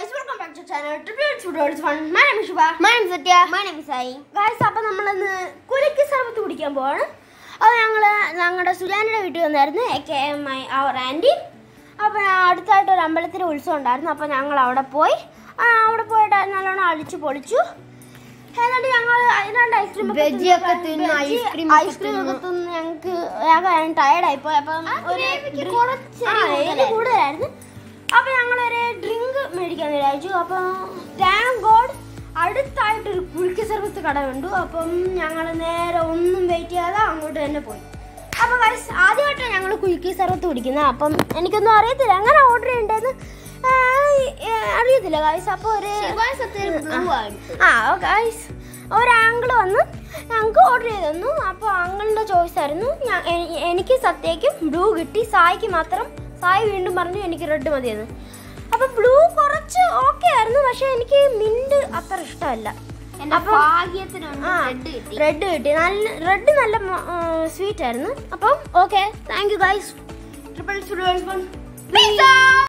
guys, welcome back to channel Triple Tutorials Fun. My name is Shiva. My name is Satya. My name is Sai. Guys, അപ്പോൾ നമ്മളിന്ന് കുലിക്ക് സർബത്ത് കുടിക്കാൻ പോവാണ് അപ്പോൾ ഞങ്ങൾ ഞങ്ങളുടെ സുജാനയുടെ വീട്ടിൽ വന്നായിരുന്നു എ കെ എം ഐ അവർ ആൻറ്റി അപ്പോൾ അടുത്തായിട്ട് ഒരു അമ്പലത്തിൽ ഉത്സവം ഉണ്ടായിരുന്നു അപ്പോൾ ഞങ്ങൾ അവിടെ പോയി ആ, അവിടെ പോയിട്ട് നല്ലോണം അടിച്ചു പൊളിച്ചു എന്നിട്ട് ഞങ്ങൾ അതിനാണ്ട് ഐസ്ക്രീം Veggie ഒക്കെ തിന്ന്, ice cream ഒക്കെ ഐസ്ക്രീം ഒക്കെ തിന്ന് ഞങ്ങൾക്ക് ഞാൻ ടയർഡായി പോയി അപ്പം ഒരു ആ, എരിവ് കൂടുതലായിരുന്നു അപ്പൊ ഞങ്ങൾ ഒരു ഡ്രിങ്ക് മേടിക്കാൻ വിചാരിച്ചു അപ്പം താങ്ക് ഗോഡ് അടുത്തായിട്ടൊരു കുലുക്കി സർബത്ത് കട കണ്ടു അപ്പം ഞങ്ങൾ നേരെ ഒന്നും വെയിറ്റ് ചെയ്യാതെ അങ്ങോട്ട് തന്നെ പോയി അപ്പൊ ഗൈസ് ആദ്യമായിട്ടാണ് ഞങ്ങൾ കുലുക്കി സർബത്ത് കുടിക്കുന്നത് അപ്പം എനിക്കൊന്നും അറിയത്തില്ല എങ്ങനെ ഓർഡർ ചെയ്യേണ്ടതെന്ന് ആ, ഏ, അറിയത്തില്ല ഗൈസ് അപ്പോൾ ഒരു ആ ഗൈസ് ഒരു ആംഗിൾ വന്ന് ഞങ്ങൾക്ക് ഓർഡർ ചെയ്ത് തന്നു അപ്പോൾ ആംഗിളിൻ്റെ ചോയ്സ് ആയിരുന്നു ഞാൻ എ- എനിക്ക് സത്യയ്ക്കും ബ്ലൂ കിട്ടി സായിക്ക് മാത്രം സായി വീണ്ടും പറഞ്ഞു എനിക്ക് റെഡ് മതിയെന്ന് അപ്പോൾ ബ്ലൂ കുറച്ച് ഓക്കെ ആയിരുന്നു പക്ഷേ എനിക്ക് മിൻറ്റ് അത്ര ഇഷ്ടമല്ല എന്റെ അപ്പം- ഭാഗ്യത്തിനൊന്ന് ആ red കിട്ടി. റെഡ് കിട്ടി നല്ല റെഡ് നല്ല സ്വീറ്റ് ആയിരുന്നു appam okay thank you guys triple